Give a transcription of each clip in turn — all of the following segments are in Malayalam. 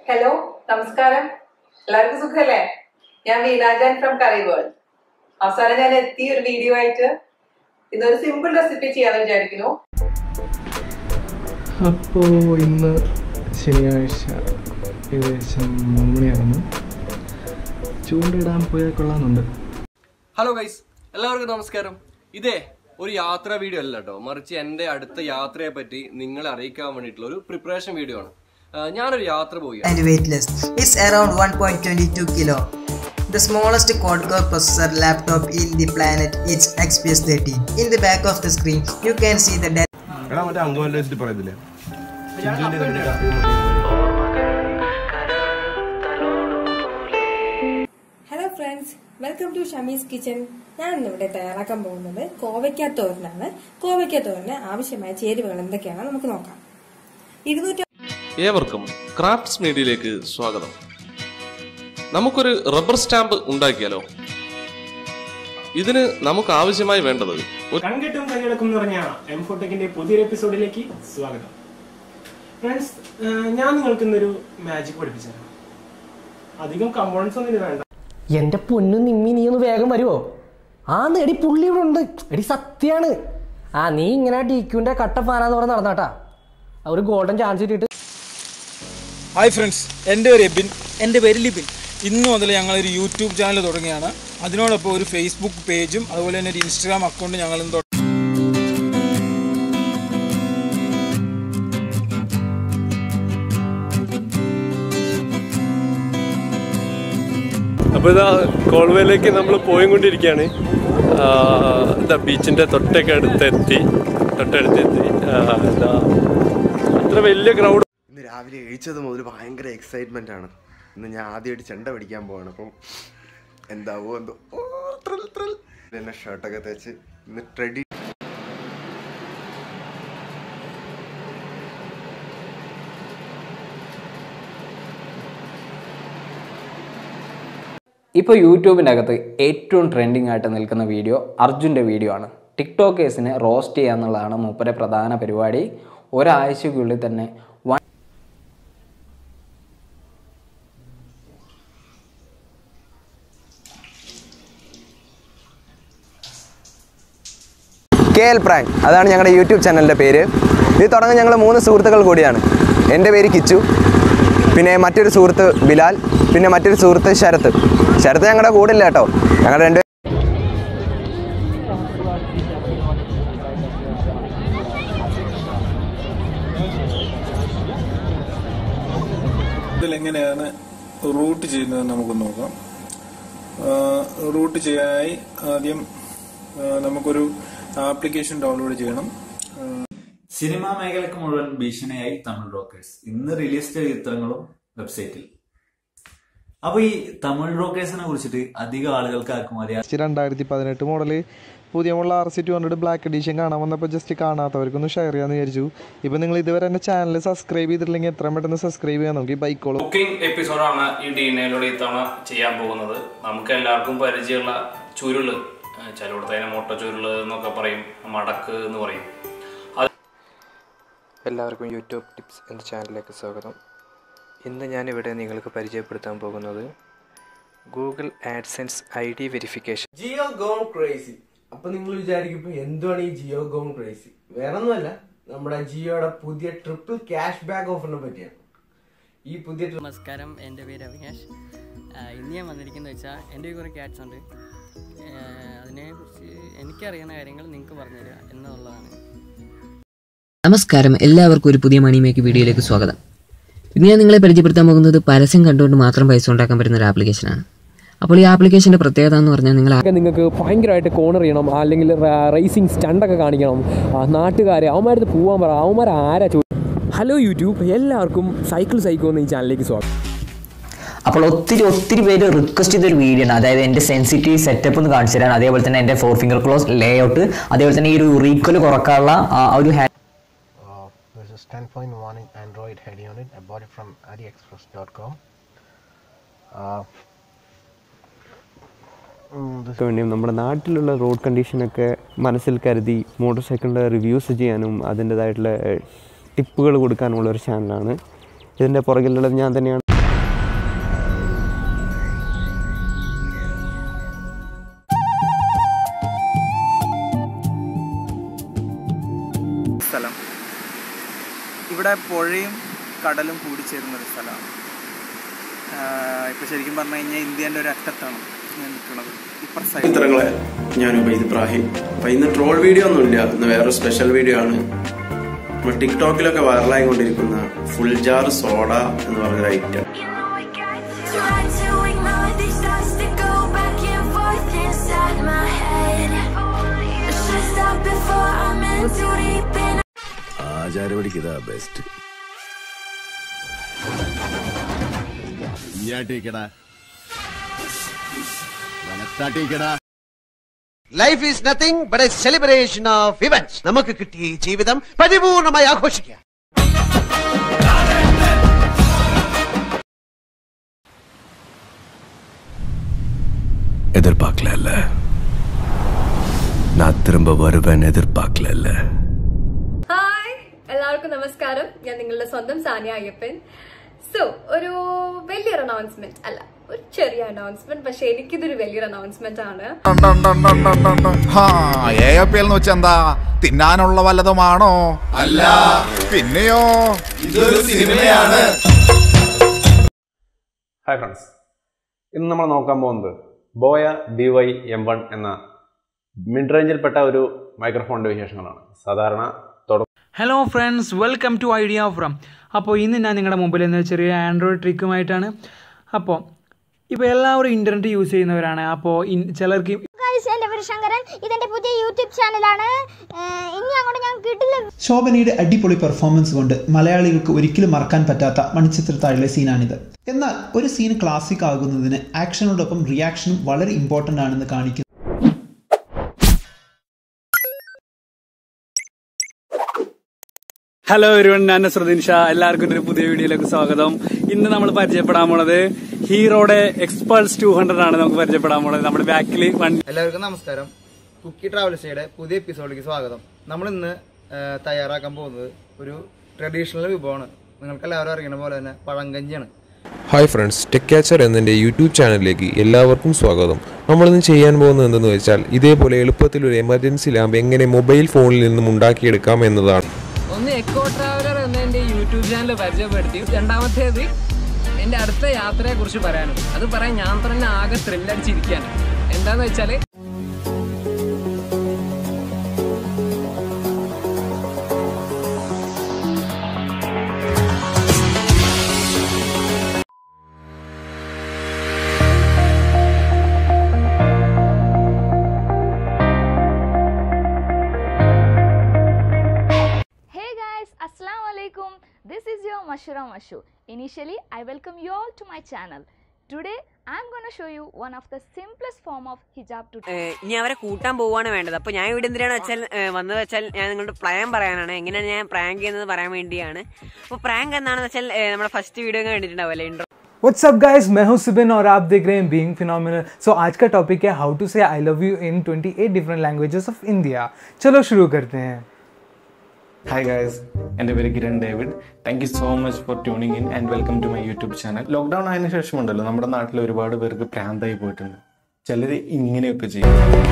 ഹലോ നമസ്കാരം എല്ലാവർക്കും സുഖല്ലേ ഞാൻ വീണാജാൻ ഫ്രം കറി വേൾഡ് അവസാനം ഞാൻ എത്തി ഒരു വീഡിയോ ആയിട്ട് ഇന്നൊരു സിമ്പിൾ റെസിപ്പി ചെയ്യാന്ന് വിചാരിക്കുന്നു അപ്പോൾ ഇന്ന് ശനിയാഴ്ച ഏകദേശം മൂന്ന് മണിയാകുന്നു ചൂണ്ടിടാൻ പോയാൽ കൊള്ളാമെന്നുണ്ട് ഹലോ ഗൈസ് എല്ലാവർക്കും നമസ്കാരം ഇതേ ഒരു യാത്രാ വീഡിയോ അല്ല കേട്ടോ മറിച്ച് എൻ്റെ അടുത്ത യാത്രയെ പറ്റി നിങ്ങളെ അറിയിക്കാൻ വേണ്ടിയിട്ടുള്ള ഒരു പ്രിപ്പറേഷൻ വീഡിയോ ആണ് ആ, ഞാനൊരു യാത്ര പോയി and weightless. It's around 1.22 kilo. The smallest quad-core processor laptop in the planet is XPS 13. In the back of the screen, you can see the Dell എടാ മറ്റേ അങ്കോലിനെ വെച്ചിട്ട് പറയത്തില്ലേ hello friends welcome to Shami's kitchen ഞാൻ ഇന്നിവിടെ തയ്യാറാക്കാൻ പോകുന്നത് കോവയ്ക്ക തോരനാണ് കോവയ്ക്ക തോരന് ആവശ്യമായ ചേരുവകൾ എന്തൊക്കെയാണെന്ന് നമുക്ക് നോക്കാം ഇരുന്നൂറ്റി ഏവർക്കും ക്രാഫ്റ്റ്സ് മീഡിയയിലേക്ക് സ്വാഗതം നമുക്കൊരു റബ്ബർ സ്റ്റാമ്പ് ഉണ്ടാക്കിയാലോ ഇതിന് നമുക്ക് ആവശ്യമായി വേണ്ടത് ഒരു കൺകെട്ടും കൈയടക്കും എന്ന് പറഞ്ഞ എം ഫോട്ടെക്കിന്റെ പുതിയൊരു എപ്പിസോഡിലേക്ക് സ്വാഗതം ഫ്രണ്ട്സ് ഞാൻ നിങ്ങൾക്ക് ഇന്നൊരു മാജിക് പഠിപ്പിച്ചു തരാം അധികം കമ്പോണൻസ് ഒന്നും ഇത് വേണ്ട എന്റെ പൊന്നു നിമ്മി നീ ഒന്ന് വേഗം വരുമോ ആ എടി പുള്ളി ഇവിടെ ഉണ്ട് എടി സത്യാണ് ആ നീ ഇങ്ങനെ ഡി ക്യൂന്റെ കട്ട ഫാനാന്ന് പറഞ്ഞ് നടന്നാട്ടാ ആ ഒരു ഗോൾഡൻ ചാൻസ് കിട്ടിയിട്ട് ഹായ് ഫ്രണ്ട്സ് എൻ്റെ പേര് എബിൻ എൻ്റെ പേര് ലിബിൻ ഇന്ന് മുതൽ ഞങ്ങളൊരു യൂട്യൂബ് ചാനൽ തുടങ്ങിയാണ് അതിനോടൊപ്പം ഒരു ഫേസ്ബുക്ക് പേജും അതുപോലെ തന്നെ ഒരു ഇൻസ്റ്റാഗ്രാം അക്കൗണ്ട് ഞങ്ങൾ ഇന്ന് തുടങ്ങി അപ്പോൾ ഇതാ കോൾവേയിലേക്ക് നമ്മൾ പോയിക്കൊണ്ടിരിക്കുകയാണ് ഇതാ ബീച്ചിൻ്റെ തൊട്ടൊക്കെ അടുത്തെത്തി തൊട്ടടുത്തെത്തി ആ, ഇതാ അത്ര വലിയ ക്രൗഡ് ഇന്ന് രാവിലെ എഴുച്ചത് മുതൽ ഭയങ്കര എക്സൈറ്റ്മെന്റ് ആണ് ഇന്ന് ഞാൻ ആദ്യമായിട്ട് ചെണ്ട പിടിക്കാൻ പോവാണ് അപ്പം എന്താവോ എന്തോ ഓ, thrill, thrill. എന്നെ ഷർട്ടൊക്കെ തേച്ച് ഇന്ന് ട്രെഡി ഇപ്പോൾ യൂട്യൂബിൻ്റെ അകത്ത് ഏറ്റവും ട്രെൻഡിങ് ആയിട്ട് നിൽക്കുന്ന വീഡിയോ അർജുൻ്റെ വീഡിയോ ആണ് ടിക്ടോക്കേഴ്സിനെ റോസ്റ്റ് ചെയ്യുക എന്നുള്ളതാണ് മൂപ്പരെ പ്രധാന പരിപാടി ഒരാഴ്ചയ്ക്കുള്ളിൽ തന്നെ വൺ കെ എൽ പ്രാങ്ക് അതാണ് ഞങ്ങളുടെ യൂട്യൂബ് ചാനലിൻ്റെ പേര് ഇത് തുടങ്ങാൻ ഞങ്ങൾ മൂന്ന് സുഹൃത്തുക്കൾ കൂടിയാണ് എൻ്റെ പേര് കിച്ചു പിന്നെ മറ്റൊരു സുഹൃത്ത് ബിലാൽ പിന്നെ മറ്റൊരു സുഹൃത്ത് ശരത്ത് ശരത്ത് ഞങ്ങളുടെ കൂടെ ഇല്ല കേട്ടോ ഞങ്ങളുടെ രണ്ട് ഇതിൽ എങ്ങനെയാണ് റൂട്ട് ചെയ്യുന്നത് നമുക്ക് നോക്കാം റൂട്ട് ചെയ്യാനായി ആദ്യം ആ, നമുക്കൊരു ആപ്ലിക്കേഷൻ ഡൗൺലോഡ് ചെയ്യണം സിനിമാ മേഖലക്ക് മുഴുവൻ ഭീഷണിയായി തമിഴ് റോക്കേഴ്സ് ഇന്ന് റിലീസ് ചെയ്ത ചിത്രങ്ങളും വെബ്സൈറ്റിൽ അപ്പൊ ഈ തമിഴ് റോക്കേഴ്സിനെ കുറിച്ചിട്ട് അധികം ആളുകൾക്ക് ആർക്കും അറിയാം രണ്ടായിരത്തി പതിനെട്ട് മോഡല് പുതിയ model R C two hundred black edition കാണാൻ വന്നപ്പോൾ ജസ്റ്റ് കാണാത്തവർക്കൊന്ന് ഷെയർ ചെയ്യാന്ന് വിചാരിച്ചു ഇപ്പം നിങ്ങൾ ഇതുവരെ എൻ്റെ ചാനൽ സബ്സ്ക്രൈബ് ചെയ്തിട്ടില്ലെങ്കിൽ എത്രയും പെട്ടെന്ന് സബ്സ്ക്രൈബ് ചെയ്യാൻ നോക്കി ബൈക്കോളും കുക്കിംഗ് എപ്പിസോഡാണ് ഈ ഡി എയിലൂടെ ഇത്തവണ ചെയ്യാൻ പോകുന്നത് നമുക്ക് എല്ലാവർക്കും പരിചയമുള്ള ചുരുള് ചിലയിടത്ത് അതിനെ മുട്ട ചുരുള് എന്നൊക്കെ പറയും മടക്ക് എന്ന് പറയും എല്ലാവർക്കും യൂട്യൂബ് ടിപ്സ് എന്ന ചാനലിലേക്ക് സ്വാഗതം ഇന്ന് ഞാനിവിടെ നിങ്ങൾക്ക് പരിചയപ്പെടുത്താൻ പോകുന്നത് Google AdSense I D verification Jio gone crazy അപ്പൊ നിങ്ങൾ വിചാരിക്കും ഇപ്പൊ എന്തുവാണ് ഈ ജിയോ ഗോൺ ക്രേസി വേറെ ഒന്നുമല്ല നമ്മുടെ ജിയോയുടെ പുതിയ ട്രിപ്പിൾ ക്യാഷ് ബാക്ക് ഓഫറിനെ പറ്റിയാണ് ഈ പുതിയ tri- നമസ്കാരം എൻ്റെ പേര് അവിനാഷ് ആ, ഇന്ന് ഞാൻ വന്നിരിക്കുന്നത് വെച്ചാൽ എൻ്റെ കുറേ ക്യാറ്റ്സ് ഉണ്ട് ആ, അതിനെക്കുറിച്ച് എനിക്കറിയുന്ന കാര്യങ്ങൾ നിങ്ങൾക്ക് പറഞ്ഞുതരിക എന്നുള്ളതാണ് നമസ്കാരം എല്ലാവർക്കും ഒരു പുതിയ മണി മേക്ക് വീഡിയോയിലേക്ക് സ്വാഗതം ഇന്ന് ഞാൻ നിങ്ങളെ പരിചയപ്പെടുത്താൻ പോകുന്നത് പരസ്യം കണ്ടുകൊണ്ട് മാത്രം പൈസ ഉണ്ടാക്കാൻ പറ്റുന്ന ഒരു ആപ്ലിക്കേഷനാണ് അപ്പോൾ ഈ ആപ്ലിക്കേഷൻ്റെ പ്രത്യേകത എന്ന് പറഞ്ഞാൽ നിങ്ങൾ ആ- നിങ്ങൾക്ക് ഭയങ്കരമായിട്ട് കോണർ ചെയ്യണം അല്ലെങ്കിൽ റേസിംഗ് സ്റ്റണ്ടൊക്കെ കാണിക്കണം ആ, നാട്ടുകാരെ അവന്മാരടുത്ത് പോകാൻ പറ അവന്മാർ ആരാ ചോ ഹലോ യൂട്യൂബ് എല്ലാവർക്കും സൈക്കിൾ സൈക്കോ എന്ന ഈ ചാനലിലേക്ക് സ്വാഗതം അപ്പോൾ ഒത്തിരി ഒത്തിരി പേര് റിക്വസ്റ്റ് ചെയ്തൊരു വീഡിയോ ആണ് അതായത് എൻ്റെ സെൻസിറ്റീവ് സെറ്റപ്പ് ഒന്ന് കാണിച്ചു തരാൻ അതേപോലെ തന്നെ എൻ്റെ four finger claws lay out അതേപോലെ തന്നെ ഈ ഒരു റീക്വൽ കുറക്കാനുള്ള ആ ഒരു ഹാ This is 10.1 Android head unit. I bought it from AliExpress.com. Uh, വേണ്ടിയും നമ്മുടെ നാട്ടിലുള്ള റോഡ് കണ്ടീഷനൊക്കെ മനസ്സിൽ കരുതി മോട്ടോർ സൈക്കിളിൻ്റെ റിവ്യൂസ് ചെയ്യാനും അതിൻ്റെതായിട്ടുള്ള ടിപ്പുകൾ കൊടുക്കാനുമുള്ള ഒരു ചാനലാണ് ഇതിൻ്റെ പുറകിലുള്ളത് ഞാൻ തന്നെയാണ് ഇവിടെ പുഴയും കടലും കൂടിച്ചേരുന്ന ഒരു സ്ഥലമാണ് ഇപ്പോൾ ശരിക്കും പറഞ്ഞു കഴിഞ്ഞാൽ ഇന്ത്യൻ്റെ ഒരു അറ്റത്താണ് ഞാൻ നിൽക്കുന്നത് ഇപ്പുറ സൈഡ് ചിത്രങ്ങളെ ഞാൻ ഉബൈദ് ഇബ്രാഹിം അപ്പൊ ഇന്ന് ട്രോൾ വീഡിയോ ഒന്നുമില്ല ഇന്ന് വേറൊരു സ്പെഷ്യൽ വീഡിയോ ആണ് നമ്മൾ ടിക്ടോക്കിലൊക്കെ വൈറലായി കൊണ്ടിരിക്കുന്ന ഫുൾ ജാർ സോഡ എന്ന് പറഞ്ഞൊരു item Try to ignore these thoughts that go back and forth inside my head. I should stop before I'm in too deep in. ആചാരപടിക്ക് ഇതാ ബെസ്റ്റ് ഇയാട്ടിക്കടാ വനത്താട്ടിക്കടാ life is nothing but a celebration of events നമുക്ക് കിട്ടിയ ഈ ജീവിതം പരിപൂർണമായി ആഘോഷിക്കുക எதிர்பார்க்கல நான் திரும்ப வருவேன் எதிர்பார்க்கல ഹായ് എല്ലാവർക്കും നമസ്കാരം ഞാൻ നിങ്ങളുടെ സ്വന്തം സാനിയ അയ്യപ്പൻ സോ ഒരു വലിയൊരു അനൗൺസ്മെന്റ് അല്ല ഒരു ചെറിയ അനൗൺസ്മെന്റ് പക്ഷെ എനിക്കിതൊരു വലിയൊരു അനൗൺസ്മെന്റ് ആണ് എ പി എൽ എന്ന് വെച്ചാ എന്താ തിന്നാനുള്ള വല്ലതുമാണോ അല്ല പിന്നെയോ ഇതൊരു സിനിമയാണ് ഹായ് ഫ്രണ്ട്സ് ഇന്ന് നമ്മൾ നോക്കാൻ പോകുന്നത് Boya B Y M one എന്ന മിഡ് റേഞ്ചിൽപ്പെട്ട ഒരു മൈക്രോഫോണിൻ്റെ വിശേഷങ്ങളാണ് സാധാരണ തുടക്കം hello friends welcome to idea from അപ്പോൾ ഇന്ന് ഞാൻ നിങ്ങളുടെ മുമ്പിൽ നിന്ന് ചെറിയ ആൻഡ്രോയിഡ് ട്രിക്കുമായിട്ടാണ് അപ്പോൾ ഇപ്പോൾ എല്ലാവരും ഇൻ്റർനെറ്റ് യൂസ് ചെയ്യുന്നവരാണ് അപ്പോൾ ഇൻ ചിലർക്ക് ഗൈസ് എൻ്റെ പേര് ശങ്കരൻ ഇതെൻ്റെ പുതിയ യൂട്യൂബ് ചാനലാണ് ഏഹ് ഇനി അങ്ങോട്ട് ഞാൻ കിട്ടില്ല ശോഭനയുടെ അടിപൊളി പെർഫോമൻസ് കൊണ്ട് മലയാളികൾക്ക് ഒരിക്കലും മറക്കാൻ പറ്റാത്ത മണിച്ചിത്രത്താഴിലെ സീനാണിത് എന്നാൽ ഒരു സീൻ ക്ലാസിക് ആകുന്നതിന് ആക്ഷനോടൊപ്പം റിയാക്ഷനും വളരെ ഇമ്പോർട്ടൻ്റ് ആണെന്ന് കാണിക്കുന്നു ഹലോ ഒരുവൺ ഞാൻ നസ്രുദ്ദീൻ ഷാ എല്ലാവർക്കും ഒരു പുതിയ വീഡിയോയിലേക്ക് സ്വാഗതം ഇന്ന് നമ്മൾ പരിചയപ്പെടാൻ പോണത് ഹീറോയുടെ എക്സ്പൾസ് ടു ഹൺഡ്രഡ് ആണ് നമുക്ക് പരിചയപ്പെടാൻ പോണത് നമ്മുടെ ബാക്കിൽ വണ്ടി എല്ലാവർക്കും നമസ്കാരം കുക്കി ട്രാവൽസിയുടെ പുതിയ എപ്പിസോഡിലേക്ക് സ്വാഗതം നമ്മൾ ഇന്ന് തയ്യാറാക്കാൻ പോകുന്നത് ഒരു ട്രഡീഷണൽ വിഭവമാണ് നിങ്ങൾക്ക് എല്ലാവരും അറിയണ പോലെ തന്നെ പഴങ്കഞ്ഞിയാണ് ഹായ് ഫ്രണ്ട്സ് ടെക് ക്യാച്ചർ എന്നെ യൂട്യൂബ് ചാനലിലേക്ക് എല്ലാവർക്കും സ്വാഗതം നമ്മളിന്ന് ചെയ്യാൻ പോകുന്നത് എന്തെന്ന് വെച്ചാൽ ഇതേപോലെ എളുപ്പത്തിൽ ഒരു എമർജൻസി ലാമ്പ് എങ്ങനെ മൊബൈൽ ഫോണിൽ നിന്നും ഉണ്ടാക്കിയെടുക്കാം എന്നതാണ് ഒന്ന് എക്കോ ട്രാവലർ എന്ന എൻ്റെ യൂട്യൂബ് ചാനൽ പരിചയപ്പെടുത്തി രണ്ടാമത്തേത് എൻ്റെ അടുത്ത യാത്രയെ കുറിച്ച് പറയാനും അത് പറയാൻ ഞാൻ തന്നെ ആകെ ത്രില്ലടിച്ചിരിക്കുകയാണ് എന്താന്ന് വെച്ചാൽ Hey guys, Assalamu alaikum. This is your Mashura Mashu. Initially, I welcome you all to my channel. Today, I'm going to show you one of the simplest form of hijab tutorial. ഏഹ് ഇനി അവരെ കൂട്ടാൻ പോവാണ് വേണ്ടത് അപ്പൊ ഞാൻ ഇവിടെ എന്തിനാണ് വെച്ചാൽ ഏഹ് വന്നത് വെച്ചാൽ ഞാൻ നിങ്ങളുടെ പ്ലാൻ പറയാനാണ് എങ്ങനെയാണ് ഞാൻ പ്രാങ്ക് ചെയ്യുന്നത് പറയാൻ വേണ്ടിയാണ് അപ്പൊ പ്രാങ്ക് എന്താണെന്ന് വെച്ചാൽ ഏഹ് നമ്മുടെ ഫസ്റ്റ് വീഡിയോ കണ്ടിട്ടുണ്ടാവില്ലേ ഇൻട്രോ व्हाट्स अप गाइस मैं हूं सिबिन और आप देख रहे हैं बीइंग फिनोमिनल सो आज का टॉपिक है how to say I love you in 28 different languages of India चलो शुरू करते हैं ഹായ് ഗായ്സ് എൻ്റെ പേര് Kiran David thank you so much for tuning in and welcome to my YouTube channel lockdown ആയതിനു ശേഷമുണ്ടല്ലോ നമ്മുടെ നാട്ടിൽ ഒരുപാട് പേർക്ക് പ്രാന്തായി പോയിട്ടുണ്ട് ചിലർ ഇങ്ങനെയൊക്കെ ചെയ്യും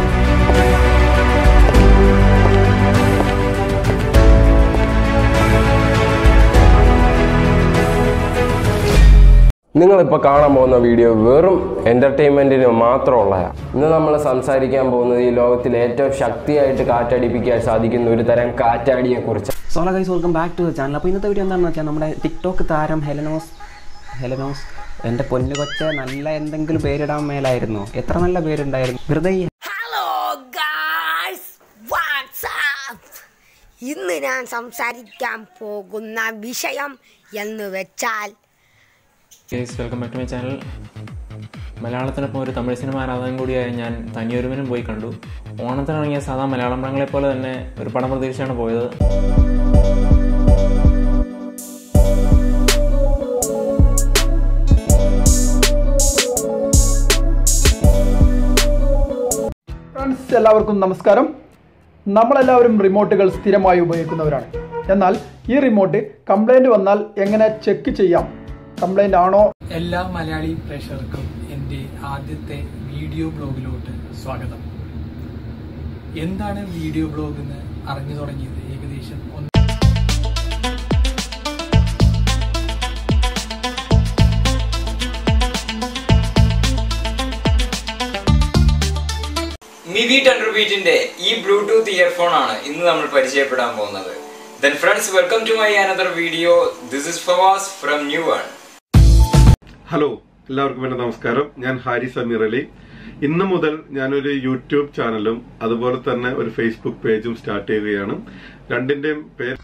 നിങ്ങളിപ്പോൾ കാണാൻ പോകുന്ന വീഡിയോ വെറും എൻ്റർടൈൻമെൻറ്റിന് മാത്രമുള്ളതാണ് ഇന്ന് നമ്മൾ സംസാരിക്കാൻ പോകുന്നത് ഈ ലോകത്തിൽ ഏറ്റവും ശക്തിയായിട്ട് കാറ്റടിപ്പിക്കാൻ സാധിക്കുന്ന ഒരു തരം കാറ്റാടിയെക്കുറിച്ച് സോള guys welcome back to the channel അപ്പോൾ ഇന്നത്തെ വീഡിയോ എന്താണെന്ന് വെച്ചാൽ നമ്മുടെ ടിക്ടോക്ക് താരം ഹെലനോസ് ഹെലനോസ് എൻ്റെ പൊന്നു കൊച്ച നല്ല എന്തെങ്കിലും പേരിടാൻ മേലായിരുന്നു എത്ര നല്ല പേരുണ്ടായിരുന്നു വെറുതെ ഈ ഹലോ ഗായ്സ് വാട്സാപ്പ് ഇന്ന് ഞാൻ സംസാരിക്കാൻ പോകുന്ന വിഷയം എന്ന് വെച്ചാൽ guys welcome back to my channel മലയാളത്തിനൊപ്പം ഒരു തമിഴ് സിനിമ ആരാധകൻ കൂടിയായ ഞാൻ തനിയൊരുവനും പോയി കണ്ടു ഓണത്തിനിറങ്ങിയ സാധാ മലയാളം പടങ്ങളെ പോലെ തന്നെ ഒരു പടം പ്രതീക്ഷിച്ചാണ് പോയത് ഫ്രണ്ട്സ് എല്ലാവർക്കും നമസ്കാരം നമ്മളെല്ലാവരും റിമോട്ടുകൾ സ്ഥിരമായി ഉപയോഗിക്കുന്നവരാണ് എന്നാൽ ഈ റിമോട്ട് കംപ്ലൈൻറ്റ് വന്നാൽ എങ്ങനെ ചെക്ക് ചെയ്യാം കംപ്ലൈൻ്റ് ആണോ എല്ലാ മലയാളി പ്രേക്ഷകർക്കും എൻ്റെ ആദ്യത്തെ വീഡിയോ ബ്ലോഗിലോട്ട് സ്വാഗതം എന്താണ് വീഡിയോ ബ്ലോഗ് എന്ന് അറിഞ്ഞു തുടങ്ങിയത് ഏകദേശം ഒന്ന് മിവി ടെൻഡർബീറ്റിന്റെ ഈ ബ്ലൂടൂത്ത് ഇയർഫോൺ ആണ് ഇന്ന് നമ്മൾ പരിചയപ്പെടാൻ പോകുന്നത് then friends welcome to my another video this is Fawas from new one hello എല്ലാവർക്കും എൻ്റെ നമസ്കാരം ഞാൻ ഹാരിസ് അമീർ അലി ഇന്ന് മുതൽ ഞാനൊരു യൂട്യൂബ് ചാനലും അതുപോലെ തന്നെ ഒരു ഫേസ്ബുക്ക് പേജും സ്റ്റാർട്ട് ചെയ്യുകയാണ് രണ്ടിന്റെയും പേര്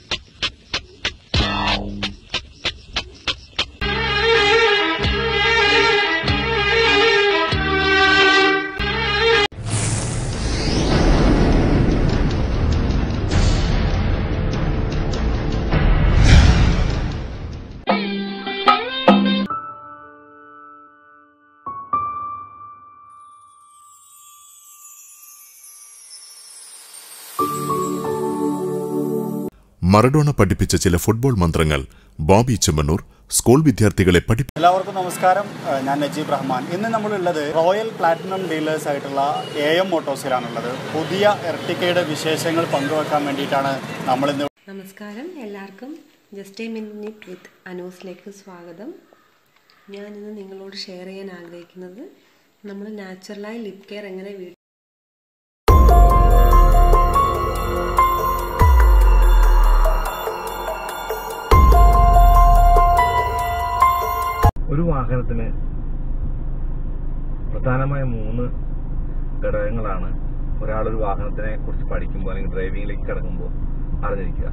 മറഡോണ പഠിപ്പിച്ച ചില ഫുട്ബോൾ മന്ത്രങ്ങൾ ബോബി ചെമ്മണ്ണൂർ സ്കൂൾ വിദ്യാർത്ഥികളെ പഠി എല്ലാവർക്കും നമസ്കാരം ഏഹ് ഞാൻ നജീബ് റഹ്മാൻ ഇന്ന് നമ്മളുള്ളത് റോയൽ പ്ലാറ്റിനം ഡീലേഴ്സ് ആയിട്ടുള്ള എ എം മോട്ടോഴ്സിലാണുള്ളത് പുതിയ എർട്ടിക്കയുടെ വിശേഷങ്ങൾ പങ്കുവെക്കാൻ വേണ്ടിയിട്ടാണ് നമ്മളിന്ന് നമസ്കാരം എല്ലാവർക്കും ജസ്റ്റ് എ മിനിറ്റ് വിത്ത് അനൂസിലേക്ക് സ്വാഗതം ഞാനിന്ന് നിങ്ങളോട് ഷെയർ ചെയ്യാൻ ആഗ്രഹിക്കുന്നത് നമ്മൾ നാച്ചുറലായി ലിപ് കെയർ എങ്ങനെ വീട്ടിൽ ഒരു വാഹനത്തിന് പ്രധാനമായ മൂന്ന് ഘടകങ്ങളാണ് ഒരാളൊരു വാഹനത്തിനെ കുറിച്ച് പഠിക്കുമ്പോൾ അല്ലെങ്കിൽ ഡ്രൈവിംഗിലേക്ക് കിടക്കുമ്പോൾ അറിഞ്ഞിരിക്കുക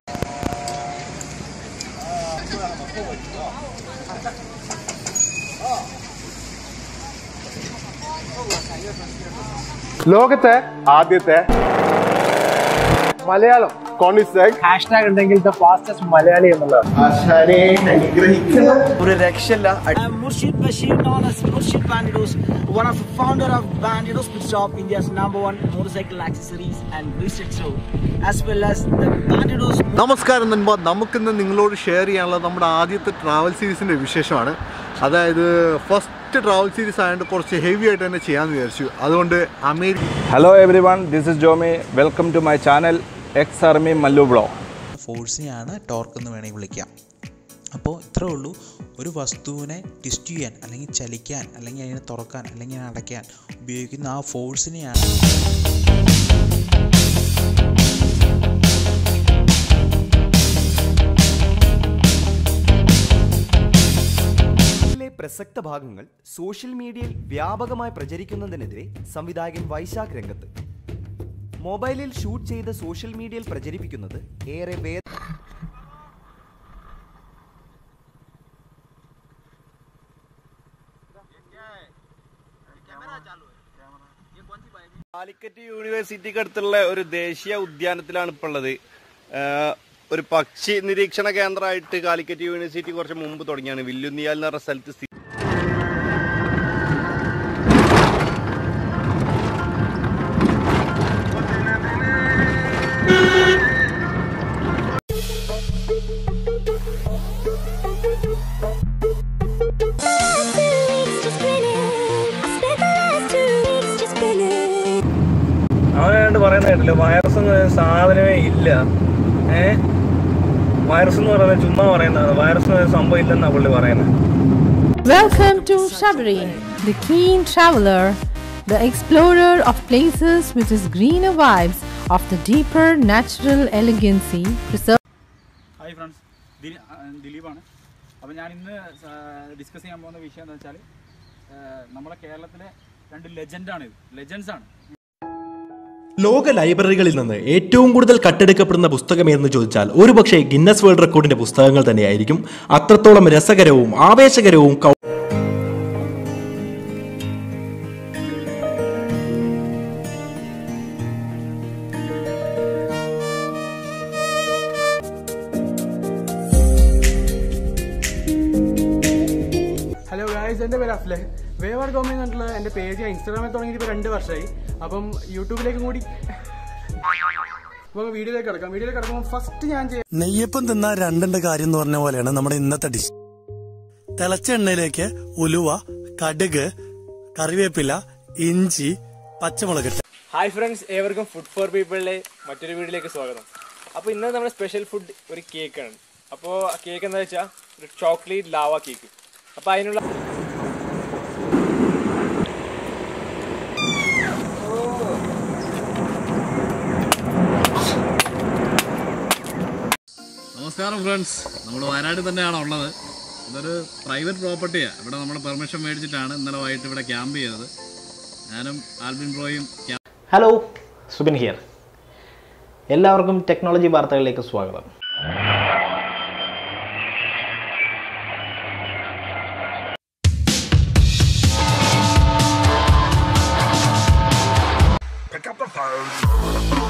ലോകത്തെ ആദ്യത്തെ മലയാളം കോണിസെക് ഹാഷ്ടാഗ് ഉണ്ടെങ്കിൽ ദ ഫാസ്റ്റസ്റ്റ് മലയാളി എന്നുള്ളത് ഒരു രക്ഷയില്ല Murshid Bashir, known as Murshid Bandidos, one of the founder of Bandidos Pit Stop, India's number one motorcycle accessories and research show, as well as the Bandidos. നമസ്കാരം നൻപ നമുക്കിന്ന് നിങ്ങളോട് ഷെയർ ചെയ്യാനുള്ള നമ്മുടെ ആദ്യത്തെ ട്രാവൽ സീരീസിൻ്റെ വിശേഷമാണ് അതായത് ഫസ്റ്റ് ട്രാവൽ സീരീസ് ആയതുകൊണ്ട് കുറച്ച് ഹെവി ആയിട്ട് തന്നെ ചെയ്യാമെന്ന് വിചാരിച്ചു അതുകൊണ്ട് America hello everyone this is Jomi welcome to my channel ex army Mallu blow ഫോഴ്സിനെയാണ് ടോർക്ക് എന്ന് വേണമെങ്കിൽ വിളിക്കാം അപ്പോൾ ഇത്രേ ഉള്ളൂ ഒരു വസ്തുവിനെ ട്വിസ്റ്റ് ചെയ്യാൻ അല്ലെങ്കിൽ ചലിക്കാൻ അല്ലെങ്കിൽ അതിനെ തുറക്കാൻ അല്ലെങ്കിൽ അതിനെ അടയ്ക്കാൻ ഉപയോഗിക്കുന്ന ആ ഫോഴ്സിനെയാണ് ിലെ പ്രസക്ത ഭാഗങ്ങൾ സോഷ്യൽ മീഡിയയിൽ വ്യാപകമായി പ്രചരിക്കുന്നതിനെതിരെ സംവിധായകൻ വൈശാഖ് രംഗത്ത് മൊബൈലിൽ ഷൂട്ട് ചെയ്ത് സോഷ്യൽ മീഡിയയിൽ പ്രചരിപ്പിക്കുന്നത് ഏറെ വേ കാലിക്കറ്റ് യൂണിവേഴ്സിറ്റിക്ക് അടുത്തുള്ള ഒരു ദേശീയ ഉദ്യാനത്തിലാണ് ഇപ്പോൾ ഉള്ളത് ആഹ് ഒരു പക്ഷി നിരീക്ഷണ കേന്ദ്രമായിട്ട് കാലിക്കറ്റ് യൂണിവേഴ്സിറ്റി കുറച്ച് മുമ്പ് തുടങ്ങിയാണ് വില്ലുന്നിയാൽ എന്ന് പറഞ്ഞ സ്ഥലത്ത് സ്ഥിതി അവനാണ്ട് പറയുന്ന കേട്ടില്ല വൈറസ് എന്ന് പറയുന്ന സാധനമേ ഇല്ല ഏ വൈറസ് എന്ന് പറയുന്നത് ചുമ്മാ പറയുന്നതാണ് വൈറസ് എന്ന് പറയുന്ന സംഭവം ഇല്ലെന്നാ പുള്ളി പറയുന്നത് Welcome to Shabri, the keen traveler, the explorer of places with his greener vibes of the deeper natural elegancy preserved. Hi friends ദിലീപാണ് അപ്പോൾ ഞാൻ ഇന്ന് ഡിസ്കസ് ചെയ്യാൻ പോകുന്ന വിഷയം എന്ന് വെച്ചാൽ നമ്മളെ കേരളത്തിലെ രണ്ട് ലെജൻഡാണ് ഇത് ലെജൻസ് ആണ് ലോക ലൈബ്രറികളിൽ നിന്ന് ഏറ്റവും കൂടുതൽ കട്ടെടുക്കപ്പെടുന്ന പുസ്തകം എന്ന് ചോദിച്ചാൽ ഒരുപക്ഷെ ഗിന്നസ് വേൾഡ് റെക്കോർഡിന്റെ പുസ്തകങ്ങൾ തന്നെയായിരിക്കും അത്രത്തോളം രസകരവും ആവേശകരവും കൗ- ഹലോ ഗായ്സ് എൻ്റെ പേര് അഫ്ലെ വേവാർ ഗോമി എന്നുള്ള എൻ്റെ പേജ് ഞാൻ ഇൻസ്റ്റാഗ്രാമിൽ തുടങ്ങിയിട്ട് ഇപ്പോൾ രണ്ട് വർഷമായി അപ്പം യൂട്യൂബിലേക്കും കൂടി അപ്പോൾ വീഡിയോയിലേക്ക് കിടക്കാം വീഡിയോയിലേക്ക് കിടക്കുമ്പോൾ ഫസ്റ്റ് ഞാൻ ചെയ്യാം നെയ്യപ്പം തിന്നാൻ രണ്ടിന്റെ കാര്യം എന്ന് പറഞ്ഞ പോലെയാണ് നമ്മുടെ ഇന്നത്തെ ഡിഷ് തിളച്ച എണ്ണയിലേക്ക് ഉലുവ കടുക് കറിവേപ്പില ഇഞ്ചി പച്ചമുളക് ഇട്ട് ഹായ് ഫ്രണ്ട്സ് ഏവർക്കും ഫുഡ് ഫോർ പീപ്പിളിലെ മറ്റൊരു വീഡിയോയിലേക്ക് സ്വാഗതം അപ്പോൾ ഇന്ന് നമ്മുടെ സ്പെഷ്യൽ ഫുഡ് ഒരു കേക്കാണ് അപ്പോൾ കേക്ക് എന്താ വെച്ചാൽ ഒരു ചോക്ലേറ്റ് ലാവ കേക്ക് അപ്പോൾ അതിനുള്ള നമസ്കാരം ഫ്രണ്ട്സ് നമ്മൾ വയനാട്ടിൽ തന്നെയാണ് ഉള്ളത് ഇതൊരു പ്രൈവറ്റ് പ്രോപ്പർട്ടിയാണ് ഇവിടെ നമ്മൾ പെർമിഷൻ മേടിച്ചിട്ടാണ് ഇന്നലെ വൈകിട്ട് ഇവിടെ ക്യാമ്പ് ചെയ്തത് ഞാനും ആൽബിൻ ബ്രോയും ക്യാ- ഹലോ സുബിൻ ഹിയർ എല്ലാവർക്കും ടെക്നോളജി വാർത്തകളിലേക്ക് സ്വാഗതം Pick up the phone.